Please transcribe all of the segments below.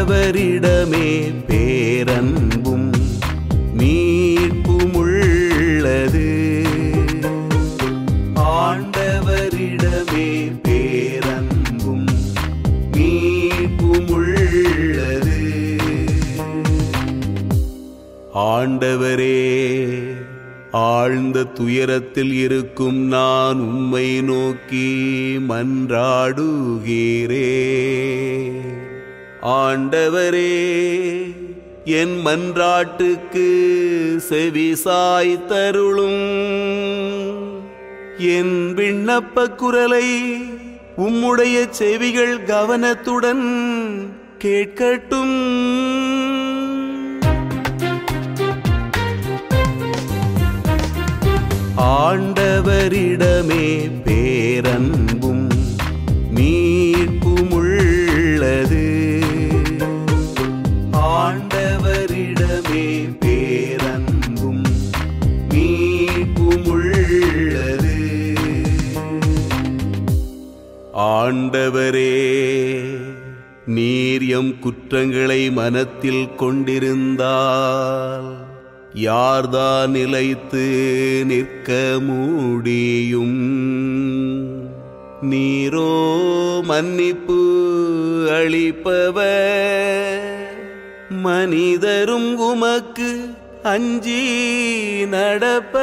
ஆண்டவரிடமே பேரன்பும் மீட்பும் உள்ளது ஆண்டவரிடமே பேரன்பும் மீட்பும் உள்ளது ஆண்டவரே ஆழ்ந்த துயரத்தில் இருக்கும் நான் உம்மை நோக்கி மன்றாடுகிறே ஆண்டவரே என் மன்றாட்டுக்கு செவிசாய் தருளும் என் விண்ணப்ப குரலை உம்முடைய செவிகள் கவனத்துடன் கேட்கட்டும் ஆண்டவரிடமே பேரன்பும் மீட்பும் உள்ளது ஆண்டவரிடமே பேரன்பும் மீட்பும் உள்ளது ஆண்டவரே நீர் எம் குற்றங்களை மனத்தில் கொண்டிருந்தால் யார்தான் நிலைத்து நிற்க முடியும் நீரோ மன்னிப்பு அளிப்பவர் மனிதரும் உமக்கு அஞ்சி நடப்ப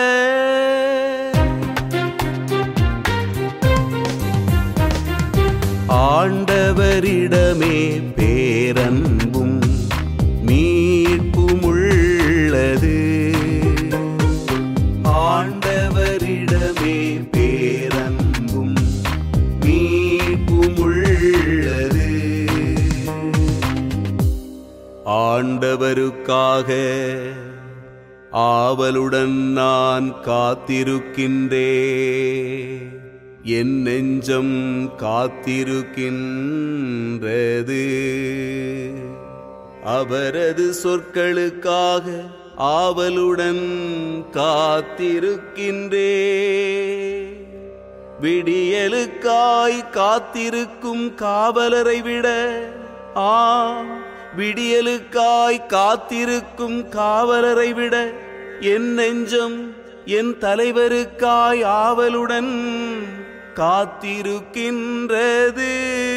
ஆண்டவரிடமே பேரன்பும் மீட்பும் உள்ளது ஆண்டவரிடமே பேரன்பும் மீட்பும் உள்ளது ஆண்டவருக்காக ஆவலுடன் நான் காத்திருக்கின்றே என் நெஞ்சம் காத்திருக்கின்றது அவரது சொற்களுக்காக ஆவலுடன் காத்திருக்கின்றே விடியலுக்காய் காத்திருக்கும் காவலரை விட ஆ விடியலுக்காய் காத்திருக்கும் காவலரை விட என் நெஞ்சம் என் தலைவருக்காய் ஆவலுடன் காத்திருக்கின்றது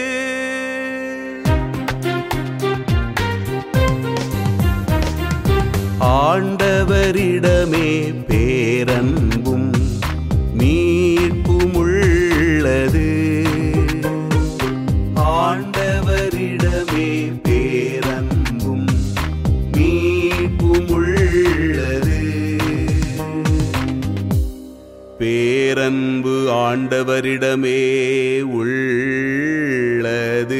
ஆண்டவரிடமே பேரன்பும் மீட்பும் உள்ளது ஆண்டவரிடமே பேரன்பும் மீட்பும் உள்ளது பேரன்பு ஆண்டவரிடமே உள்ளது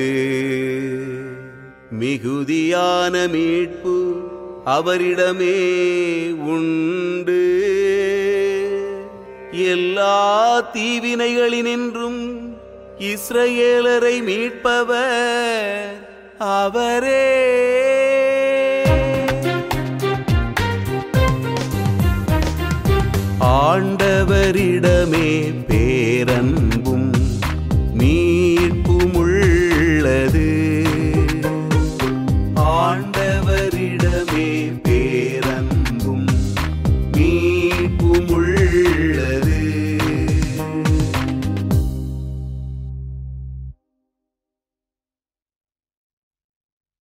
மிகுதியான மீட்பு அவரிடமே உண்டு எல்லா தீவினைகளினின்றும் இஸ்ரவேலரை மீட்பவர் அவரே ஆண்டவரிடமே பேரன்பும்